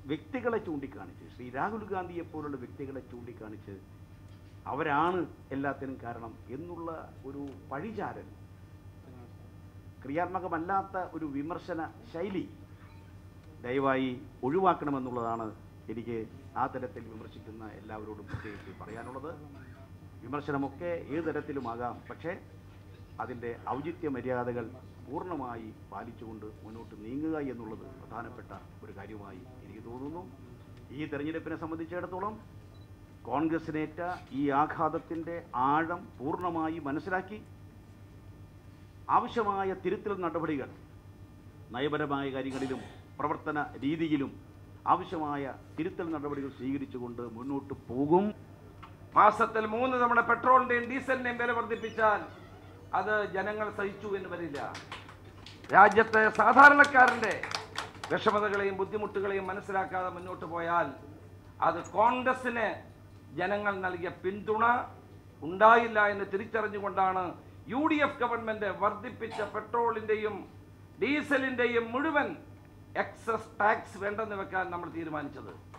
വ്യക്തികളെ ചൂണ്ടിക്കാണിച്ച് ശ്രീ രാഹുൽ ഗാന്ധിയെ പോലുള്ള വ്യക്തികളെ ചൂണ്ടിക്കാണിച്ച് അവരാണ് എല്ലാത്തിനും കാരണം എന്നുള്ള ഒരു പഴിചാരൽ ക്രിയാത്മകമല്ലാത്ത ഒരു വിമർശന ശൈലി ദയവായി ഒഴിവാക്കണമെന്നുള്ളതാണ് എനിക്ക് ആ തരത്തിൽ വിമർശിക്കുന്ന എല്ലാവരോടും പ്രത്യേകിച്ച് പറയാനുള്ളത് വിമർശനമൊക്കെ ഏത് തരത്തിലുമാകാം പക്ഷേ അതിൻ്റെ ഔചിത്യ മര്യാദകൾ പൂർണ്ണമായി പാലിച്ചുകൊണ്ട് മുന്നോട്ട് നീങ്ങുക എന്നുള്ളത് പ്രധാനപ്പെട്ട ഒരു കാര്യമായി എനിക്ക് തോന്നുന്നു ഈ തെരഞ്ഞെടുപ്പിനെ സംബന്ധിച്ചിടത്തോളം കോൺഗ്രസിനേറ്റ ഈ ആഘാതത്തിൻ്റെ ആഴം പൂർണ്ണമായി മനസ്സിലാക്കി ആവശ്യമായ തിരുത്തൽ നടപടികൾ നയപരമായ കാര്യങ്ങളിലും പ്രവർത്തന രീതിയിലും ആവശ്യമായ തിരുത്തൽ നടപടികൾ സ്വീകരിച്ചുകൊണ്ട് മുന്നോട്ട് പോകും മാസത്തിൽ മൂന്ന് തവണ പെട്രോളിന്റെയും ഡീസലിന്റെയും വില വർദ്ധിപ്പിച്ചാൽ അത് ജനങ്ങൾ സഹിച്ചു എന്ന് വരില്ല രാജ്യത്തെ സാധാരണക്കാരന്റെ വിഷമതകളെയും ബുദ്ധിമുട്ടുകളെയും മനസ്സിലാക്കാതെ മുന്നോട്ട് പോയാൽ അത് കോൺഗ്രസിന് ജനങ്ങൾ നൽകിയ പിന്തുണ ഉണ്ടായില്ല എന്ന് തിരിച്ചറിഞ്ഞുകൊണ്ടാണ് യു ഡി എഫ് ഗവൺമെന്റ് വർദ്ധിപ്പിച്ച പെട്രോളിന്റെയും ഡീസലിന്റെയും മുഴുവൻ എക്സസ് ടാക്സ് വേണ്ടെന്ന് വെക്കാൻ നമ്മൾ തീരുമാനിച്ചത്